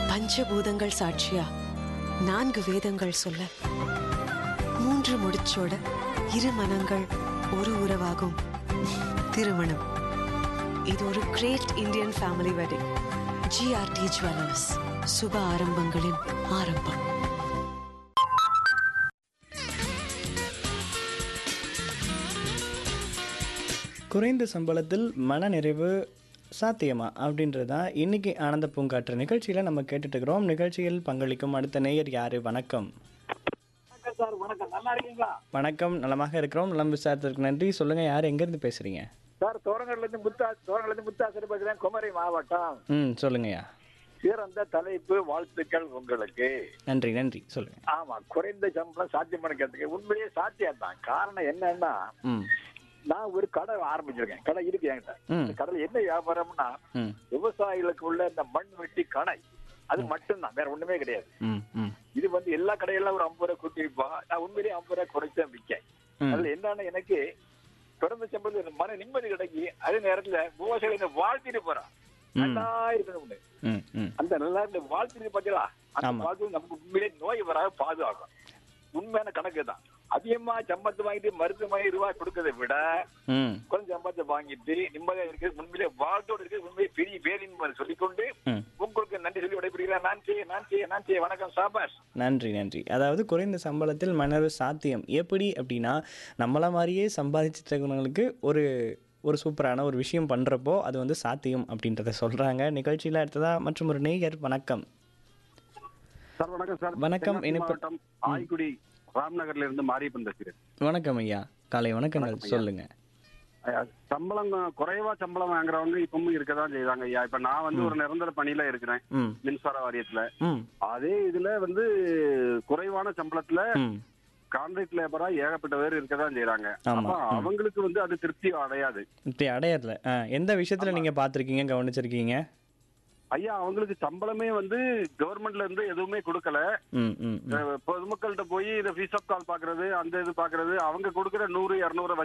பஞ்சபூதங்கள் சாட்சியா நான்கு வேதங்கள் சொல்ல மூன்று முடிச்சோட இரு மனங்கள் ஒரு உறவாகும் திருமணம் இது ஒரு great Indian family wedding GRT jewellers சுப ஆரம்பங்களின் ஆரம்பம் குறைந்த சம்பளத்தில் மனநிறைவு சாத்தியமா அப்படின்றது தான் இன்னைக்கு ஆனந்த பூங்காற்று நிகழ்ச்சியில் நம்ம கேட்டுட்டு இருக்கிறோம் நிகழ்ச்சியில் பங்களிக்கும் அடுத்த நேயர் யாரு வணக்கம் வணக்கம் சார் வணக்கம் நல்லா இருக்கீங்களா வணக்கம் நலமாக இருக்கிறோம் நலம் விசாரத்திற்கு நன்றி சொல்லுங்க யார் எங்கேருந்து பேசுறீங்க சார் தோரங்கல்ல இருந்து முத்தா தோரங்கல்ல இருந்து முத்தாசர் பேசுறேன் குமரி மாவட்டம் ம் சொல்லுங்கய்யா சிறந்த தலைப்பு வாழ்த்துக்கள் உங்களுக்கு நன்றி நன்றி சொல்லுங்க ஆமா குறைந்த சம்பளம் சாத்தியம் பண்ணிக்கிறதுக்கு உண்மையிலேயே சாத்தியம் தான் காரணம் என்னன்னா ம் நான் ஒரு கடை ஆரம்பிச்சிருக்கேன் கடை இருக்கு என்கிட்ட ம். இந்த கடையில என்ன வியாபாரம்னா ம் விவசாயிகளுக்கு உள்ள இந்த மண் வெட்டி கடை அது மட்டும்தான் வேற ஒண்ணுமே கிடையாது ம் ம் இது வந்து எல்லா கடையெல்லாம் ஒரு ஐம்பது ரூபா கூட்டி விற்பா நான் உண்மையிலேயே ஐம்பது ரூபா குறைச்சா விற்கேன் ம். அதுல என்னன்னா எனக்கு பிறந்த சம்பளத்தில் மன நிம்மதி கிடைக்கி அதே நேரத்துல விவசாயிகள் என்ன வாழ்த்திட்டு போறான் ம். நல்லா இருக்கணும்னு ம் ம் அந்த நல்லா இந்த வாழ்த்துட்டு பாத்தீங்களா அந்த ஆமா. வாழ்த்து நமக்கு உண்மையிலே நோய் வராத பாதுகாக்கும் உண்மையான கணக்கு தான் அதிகமா சம்பளத்தை வாங்கிட்டு மருந்து வாங்கி ரூபாய் கொடுக்கறதை விட ம் கொஞ்சம் சம்பளத்தை வாங்கிட்டு நிம்மதியா இருக்கு உண்மையிலே வாழ்த்தோடு இருக்கு உண்மையை பெரிய பேரின் சொல்லிக்கொண்டு ம் உங்களுக்கு நன்றி சொல்லி விடைபெறுகிறேன் நான் செய்ய நான் செய்ய நான் செய்ய வணக்கம் சாபாஷ் நன்றி நன்றி அதாவது குறைந்த சம்பளத்தில் மனது சாத்தியம் எப்படி அப்படின்னா நம்மள மாதிரியே சம்பாதிச்சிட்டு இருக்கிறவங்களுக்கு ஒரு ஒரு சூப்பரான ஒரு விஷயம் பண்ணுறப்போ அது வந்து சாத்தியம் அப்படின்றத சொல்கிறாங்க நிகழ்ச்சியில் அடுத்ததா மற்றும் ஒரு நேயர் வணக்கம் சார் வணக்கம் சார் வணக்கம், தென்காசி இனிப்பு- மாவட்டம் ஆய்க்குடி ராம்நகர்ல இருந்து மாரியப்பன் பேசுகிறேன் வணக்கம் ஐயா காலை வணக்கங்கள் வணக்கம் ஐயா. சொல்லுங்க ஐயா, சம்பளம் குறைவா சம்பளம் வாங்குறவங்க இப்பவும் இருக்கதான் செய்வாங்க ஐயா இப்ப நான் வந்து ஒரு நிரந்தர பணியில இருக்கிறேன் ம் மின்சார வாரியத்துல ம் அதே இதுல வந்து குறைவான சம்பளத்துல ம் கான்ட்ராக்ட் லேபரா ஏகப்பட்ட பேர் இருக்கதான் செய்யறாங்க ஆமா, அப்ப ம். அவங்களுக்கு வந்து அது திருப்தி அடையாது இப்படி அடையறல ஆ எந்த விஷயத்தில் நீங்கள் பார்த்துருக்கீங்க கவனிச்சிருக்கீங்க ஐயா அவங்களுக்கு சம்பளமே வந்து கவர்மெண்ட்ல இருந்து எதுவுமே கொடுக்கல ம் ம் ம். அஹ் பொதுமக்கள்கிட்ட போய் இந்த ஃபீஸ் ஆஃப் கால் பாக்குறது அந்த இது பாக்குறது அவங்க கொடுக்குற நூறு இருநூறு